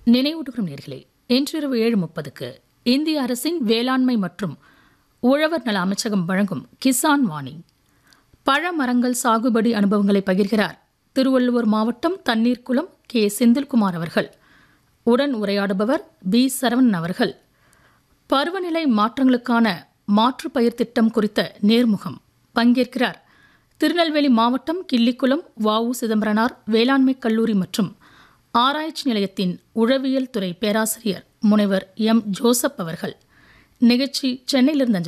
நினைவூட்டுகிறோம் நேர்களே இன்றிரவு ஏழு முப்பதுக்கு இந்திய அரசின் வேளாண்மை மற்றும் உழவர் நல அமைச்சகம் வழங்கும் கிசான் வாணி பழமரங்கள் சாகுபடி அனுபவங்களை பகிர்கிறார் திருவள்ளுவர் மாவட்டம் தண்ணீர்குளம் கே செந்தில்குமார் அவர்கள் உடன் உரையாடுபவர் பி சரவணன் அவர்கள் பருவநிலை மாற்றங்களுக்கான மாற்றுப் பயிர் திட்டம் குறித்த நேர்முகம் பங்கேற்கிறார் திருநெல்வேலி மாவட்டம் கிள்ளிக்குளம் வஉ சிதம்பரனார் வேளாண்மை கல்லூரி மற்றும் ஆராய்ச்சி நிலையத்தின் உழவியல் துறை பேராசிரியர் முனைவர் எம் ஜோசப் அவர்கள் நிகழ்ச்சி சென்னையிலிருந்து